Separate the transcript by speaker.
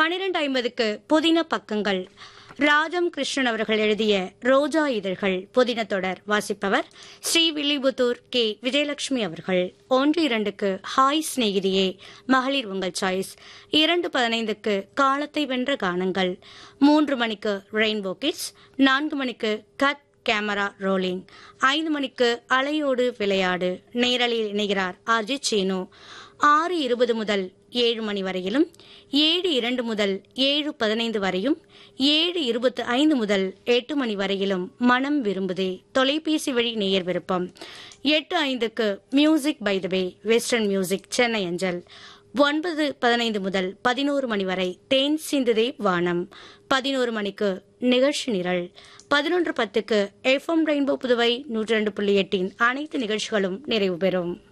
Speaker 1: பனிரெண்டு ஐம்பதுக்கு புதின பக்கங்கள் ராஜம் கிருஷ்ணன் அவர்கள் எழுதிய ரோஜா இதழ்கள் புதின தொடர் வாசிப்பவர் ஸ்ரீ வில்லிபுத்தூர் கே விஜயலட்சுமி அவர்கள் ஒன்று இரண்டுக்கு ஹாய் சிநேகிதியே மகளிர் உங்கள் சாய்ஸ் இரண்டு பதினைந்துக்கு காலத்தை வென்ற கானங்கள் மூன்று மணிக்கு ரெயின்போ கிட்ஸ் நான்கு மணிக்கு கட் கேமரா ரோலிங் ஐந்து மணிக்கு அலையோடு விளையாடு நேரலில் இணைகிறார் அஜித் சீனு ஆறு இருபது முதல் ஏழு மணி வரையிலும் ஏழு இரண்டு முதல் ஏழு பதினைந்து வரையும் ஏழு இருபத்து ஐந்து முதல் எட்டு மணி வரையிலும் மனம் விரும்புதே தொலைபேசி வழி நேயர் விருப்பம் எட்டு ஐந்துக்கு music by the way western music Chennai அஞ்சல் ஒன்பது பதினைந்து முதல் பதினோரு மணி வரை தேன் சிந்துதே வானம் பதினோரு மணிக்கு நிகழ்ச்சி நிரல் பதினொன்று பத்துக்கு எஃப்எம் ரெயின்போ புதுவை நூற்றி ரெண்டு புள்ளி எட்டின் அனைத்து நிகழ்ச்சிகளும் நிறைவு பெறும்